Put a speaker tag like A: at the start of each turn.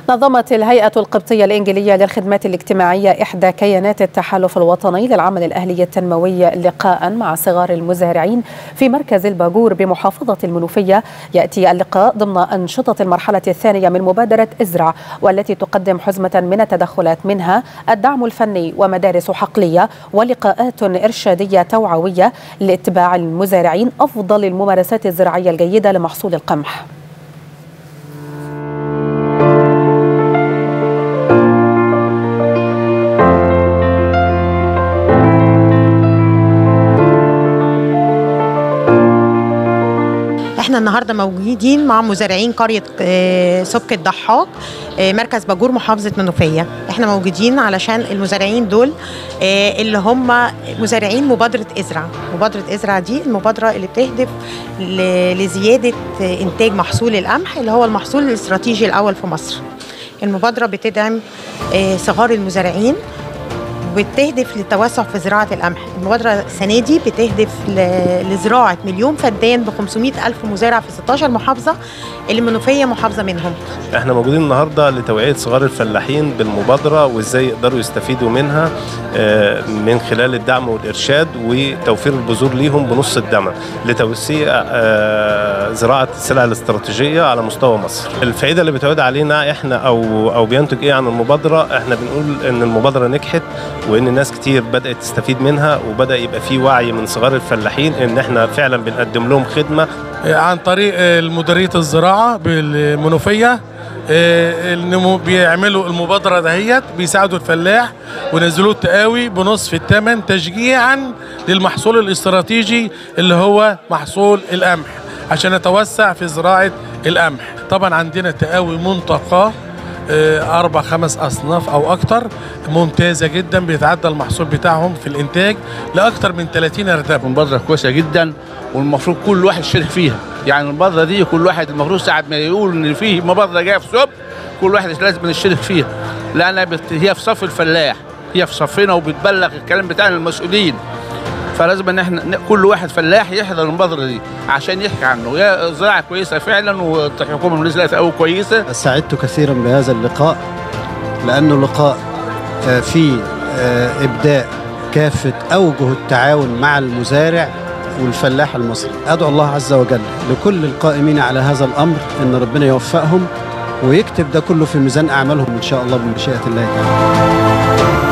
A: نظمت الهيئة القبطية الإنجيلية للخدمات الاجتماعية إحدى كيانات التحالف الوطني للعمل الأهلي التنموي لقاء مع صغار المزارعين في مركز الباجور بمحافظة المنوفية يأتي اللقاء ضمن أنشطة المرحلة الثانية من مبادرة ازرع والتي تقدم حزمة من التدخلات منها الدعم الفني ومدارس حقلية ولقاءات إرشادية توعوية لاتباع المزارعين أفضل الممارسات الزراعية الجيدة لمحصول القمح
B: احنا النهارده موجودين مع مزارعين قريه سبك الضحاك مركز باجور محافظه منوفيه احنا موجودين علشان المزارعين دول اللي هم مزارعين مبادره ازرع مبادره ازرع دي المبادره اللي بتهدف لزياده انتاج محصول القمح اللي هو المحصول الاستراتيجي الاول في مصر المبادره بتدعم صغار المزارعين بتهدف للتوسع في زراعة القمح المبادرة السنة دي بتهدف لزراعة مليون فدان ب 500 ألف مزارع في 16 محافظة اللي المنوفية محافظة منهم
C: احنا موجودين النهاردة لتوعية صغار الفلاحين بالمبادرة وازاي يقدروا يستفيدوا منها من خلال الدعم والإرشاد وتوفير البذور ليهم بنص الثمن لتوسيع زراعة السلع الاستراتيجية على مستوى مصر الفائدة اللي بتعود علينا احنا أو أو بينتج ايه عن المبادرة احنا بنقول ان المبادرة نجحت وان ناس كتير بدات تستفيد منها وبدا يبقى في وعي من صغار الفلاحين ان احنا فعلا بنقدم لهم خدمه
D: عن طريق مديريه الزراعه بالمنوفيه بيعملوا المبادره دهيت بيساعدوا الفلاح وينزلوا التقاوي بنصف الثمن تشجيعا للمحصول الاستراتيجي اللي هو محصول القمح عشان نتوسع في زراعه القمح طبعا عندنا تقاوي منتقاه اربع خمس اصناف او اكتر ممتازه جدا بيتعدى المحصول بتاعهم في الانتاج لاكتر من 30 ارداب
E: مبادره كويسه جدا والمفروض كل واحد يشترك فيها يعني المبادره دي كل واحد المفروض ساعه ما يقول ان في مبادره جايه في سب كل واحد لازم يشترك فيها لان هي في صف الفلاح هي في صفنا وبتبلغ الكلام بتاعنا المسؤولين فلازم ان احنا كل واحد فلاح يحضر المبادره دي عشان يحكي عنه هي زراعه كويسه فعلا والحكومه المنزله قوي كويسه
F: سعدت كثيرا بهذا اللقاء لانه لقاء فيه ابداء كافه اوجه التعاون مع المزارع والفلاح المصري ادعو الله عز وجل لكل القائمين على هذا الامر ان ربنا يوفقهم ويكتب ده كله في ميزان اعمالهم ان شاء الله بمشيئه الله تعالى